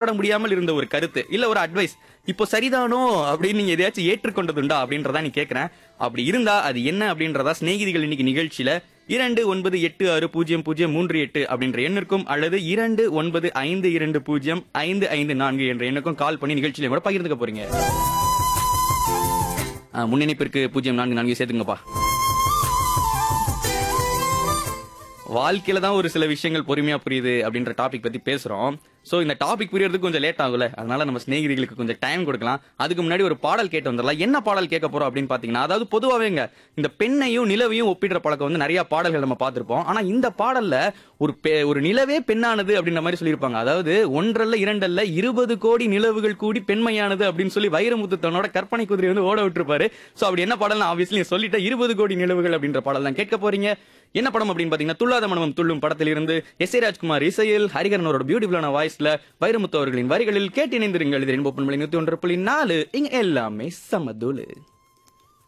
ஏற்றுக்கொள்ள முடியாமல் இருந்த ஒரு கருத்து இல்ல ஒரு அட்வைஸ் இப்போ சரிதானோ அப்படின்னு நீங்க எதையாச்சும் ஏற்றுக்கொண்டதுண்டா அப்படின்றதா நீ கேக்குறேன் அப்படி இருந்தா அது என்ன அப்படின்றதா சிநேகிதிகள் இன்னைக்கு நிகழ்ச்சியில இரண்டு ஒன்பது எட்டு ஆறு பூஜ்ஜியம் பூஜ்ஜியம் மூன்று எட்டு அப்படின்ற எண்ணிற்கும் அல்லது இரண்டு ஒன்பது ஐந்து இரண்டு பூஜ்ஜியம் ஐந்து ஐந்து நான்கு என்ற எண்ணுக்கும் கால் பண்ணி நிகழ்ச்சியில கூட பகிர்ந்துக்க போறீங்க ஆ, முன்னிணைப்பிற்கு பூஜ்ஜியம் நான்கு நான்கு சேர்த்துங்கப்பா வாழ்க்கையில தான் ஒரு சில விஷயங்கள் பொறுமையா புரியுது அப்படின்ற டாபிக் பத்தி பேசுறோம் சோ இந்த டாபிக் புரியறதுக்கு கொஞ்சம் லேட் ஆகும்ல அதனால நம்ம சிநேகிதிகளுக்கு கொஞ்சம் டைம் கொடுக்கலாம் அதுக்கு முன்னாடி ஒரு பாடல் கேட்டு வந்துடலாம் என்ன பாடல் கேட்க போறோம் அப்படின்னு பாத்தீங்கன்னா அதாவது பொதுவாவேங்க இந்த பெண்ணையும் நிலவையும் ஒப்பிடுற பழக்கம் வந்து நிறைய பாடல்கள் நம்ம பார்த்திருப்போம் ஆனா இந்த பாடல்ல ஒரு பெ- ஒரு நிலவே பெண்ணானது அப்படின்ற மாதிரி சொல்லியிருப்பாங்க அதாவது ஒன்றல்ல இரண்டல்ல இருபது கோடி நிலவுகள் கூடி பெண்மையானது அப்படின்னு சொல்லி வைரமுத்து தன்னோட கற்பனை குதிரை வந்து ஓட விட்டுருப்பாரு சோ அப்படி என்ன பாடல் ஆப்வியஸ்லி சொல்லிட்டேன் இருபது கோடி நிலவுகள் அப்படின்ற பாடல் தான் கேட்க போறீங்க என்ன படம் அப்படின்னு பாத்தீங்கன்னா துள்ளாத மனமும் துள்ளும் படத்தில் இருந்து எஸ் ஏ ராஜ்குமார் இசையில் ஹரிகரன் அவரோட பியூட்டிஃபுல்லான வாய்ஸ்ல வைரமுத்து அவர்களின் வரிகளில் கேட்டு இணைந்திருங்கள் இது ரென்போ பண்பலை நூத்தி ஒன்று புள்ளி நாலு இங்க எல்லாமே சமதுலு